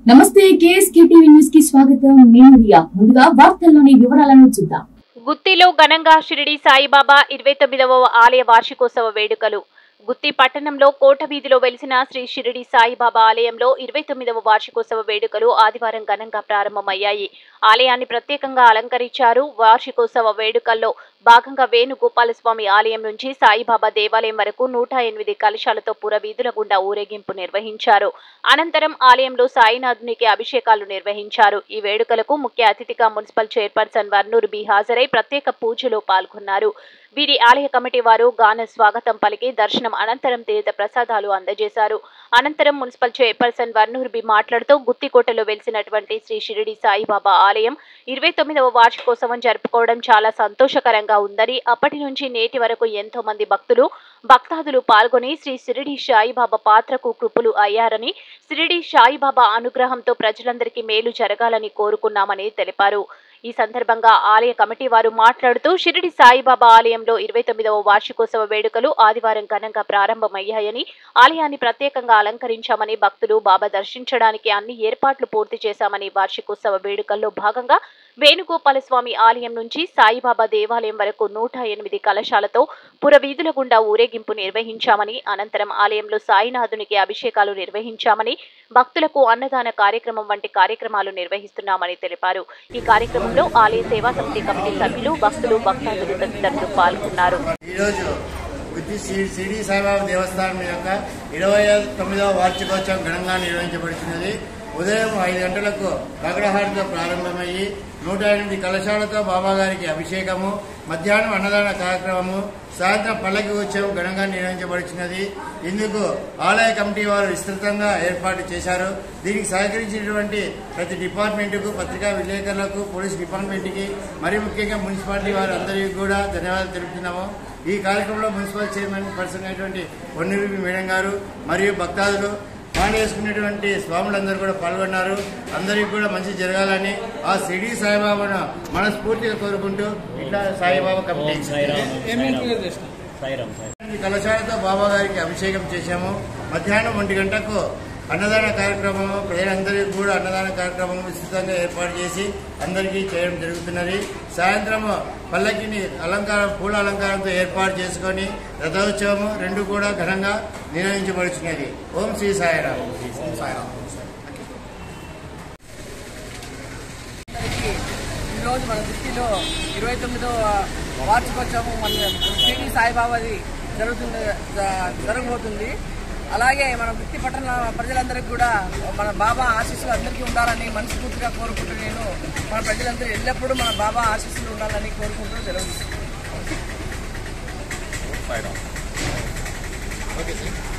నమస్తే KSK TV news కి స్వాగతం నేను రియా ముందుగా వార్తల్లోని వివరాలను చూద్దాం గుత్తిలో ఘనంగా షిరిడి సాయిబాబా ఇరవై తొమ్మిదవ ఆలయ వార్షికోత్సవ వేడుకలు గుత్తి పట్టణంలో కోట వీధిలో వెలిసిన శ్రీ షిరిడి సాయిబాబా ఆలయంలో ఇరవై తొమ్మిదవ వార్షికోత్సవ వేడుకలు ఆదివారం ఘనంగా ప్రారంభమయ్యాయి ఆలయాన్ని ప్రత్యేకంగా అలంకరించారు వార్షికోత్సవ వేడుకల్లో భాగంగా వేణుగోపాలస్వామి ఆలయం నుంచి సాయిబాబా దేవాలయం వరకు నూట ఎనిమిది కలశాలతో పురవీధుల గుండా ఊరేగింపు నిర్వహించారు అనంతరం ఆలయంలో సాయినాథునికి అభిషేకాలు నిర్వహించారు ఈ వేడుకలకు ముఖ్య అతిథిగా మున్సిపల్ చైర్పర్సన్ వర్నూరు బి హాజరై ప్రత్యేక పూజలో పాల్గొన్నారు వీరి ఆలయ కమిటీ వారు గాన స్వాగతం పలికి దర్శనం అనంతరం తీర్థ ప్రసాదాలు అందజేశారు అనంతరం మున్సిపల్ చైర్పర్సన్ వర్నూర్ బి మాట్లాడుతూ గుత్తికోటలో వెలిసినటువంటి శ్రీ షిరిడి సాయిబాబా ఆలయం ఇరవై తొమ్మిదవ వార్షికోత్సవం జరుపుకోవడం చాలా సంతోషకరంగా ఉందని అప్పటి నుంచి నేటి వరకు ఎంతో మంది భక్తులు భక్తాదులు పాల్గొని శ్రీ షిరిడి సాయిబాబా పాత్రకు కృపులు అయ్యారని షిరిడి సాయిబాబా అనుగ్రహంతో ప్రజలందరికీ మేలు జరగాలని కోరుకున్నామని తెలిపారు ఈ సందర్భంగా ఆలయ కమిటీ వారు మాట్లాడుతూ షిరిడి సాయిబాబా ఆలయంలో ఇరవై తొమ్మిదవ వార్షికోత్సవ వేడుకలు ఆదివారం ఘనంగా ప్రారంభమయ్యాయని ఆలయాన్ని ప్రత్యేకంగా అలంకరించామని భక్తులు బాబా దర్శించడానికి అన్ని ఏర్పాట్లు పూర్తి చేశామని వార్షికోత్సవ వేడుకల్లో భాగంగా వేణుగోపాల స్వామి ఆలయం నుంచి సాయిబాబా దేవాలయం వరకు నూట ఎనిమిది కలశాలతో పురవీధుల గుండా ఊరేగింపు నిర్వహించామని అనంతరం ఆలయంలో సాయినాథునికి అభిషేకాలు నిర్వహించామని భక్తులకు అన్నదాన కార్యక్రమం వంటి కార్యక్రమాలు నిర్వహిస్తున్నామని తెలిపారు ఈ కార్యక్రమంలో ఆలయ సేవా సమితి కమిటీ సభ్యులు భక్తులు భక్తాదులు తదితరులు పాల్గొన్నారు ఈరోజు బుద్ధి శ్రీ షిరిడి సాయిబాబా దేవస్థానం యొక్క ఇరవై తొమ్మిదవ వార్షికోత్సవం ఘనంగా నిర్వహించబడుతున్నది ఉదయం ఐదు గంటలకు కగడహారతో ప్రారంభమయ్యి నూట ఎనిమిది కలశాలతో బాబాగారికి అభిషేకము మధ్యాహ్నం అన్నదాన కార్యక్రమము సాయంత్రం పల్లకి ఉత్సవం ఘనంగా నిర్వహించబడుతున్నది ఇందుకు ఆలయ కమిటీ వారు విస్తృతంగా ఏర్పాటు చేశారు దీనికి సహకరించినటువంటి ప్రతి డిపార్ట్మెంట్కు పత్రికా విలేకరులకు పోలీస్ డిపార్ట్మెంట్కి మరి ముఖ్యంగా మున్సిపాలిటీ వారు అందరికీ కూడా ధన్యవాదాలు తెలుపుతున్నాము ఈ కార్యక్రమంలో మున్సిపల్ చైర్మన్ పర్సన్ అయినటువంటి వన్నెవి మేడం గారు మరియు భక్తాదులు మాల వేసుకునేటువంటి స్వాములందరూ కూడా పాల్గొన్నారు అందరికీ కూడా మంచి జరగాలని ఆ షిరిడి సాయిబాబాను మనస్ఫూర్తిగా కోరుకుంటూ ఇట్లా సాయిబాబా కమిటీ ఈ కలశాలతో బాబా గారికి అభిషేకం చేశాము మధ్యాహ్నం ఒంటి గంటకు అన్నదాన కార్యక్రమము ప్రజలందరికీ కూడా అన్నదాన కార్యక్రమం విస్తృతంగా ఏర్పాటు చేసి అందరికీ చేయడం జరుగుతున్నది సాయంత్రము పల్లకిని అలంకారం పూల అలంకారంతో ఏర్పాటు చేసుకొని రథోత్సవము రెండు కూడా ఘనంగా నిర్వహించబడుతున్నది ఓం శ్రీ సాయిరామ్ అందరికీ ఈరోజు మన దృష్టిలో ఇరవై తొమ్మిదవ వార్షికోత్సవం మన షిరిడి సాయిబాబాది జరుగుతుంది జ- జరగబోతుంది అలాగే మన వృత్తి పట్టణ ప్రజలందరికీ కూడా మన బాబా ఆశీస్సులు అందరికీ ఉండాలని మనస్ఫూర్తిగా కోరుకుంటూ నేను మన ప్రజలందరూ ఎల్లప్పుడూ మన బాబా ఆశీస్సులు ఉండాలని కోరుకుంటూ సెలవు తీసుకుంటున్నాను.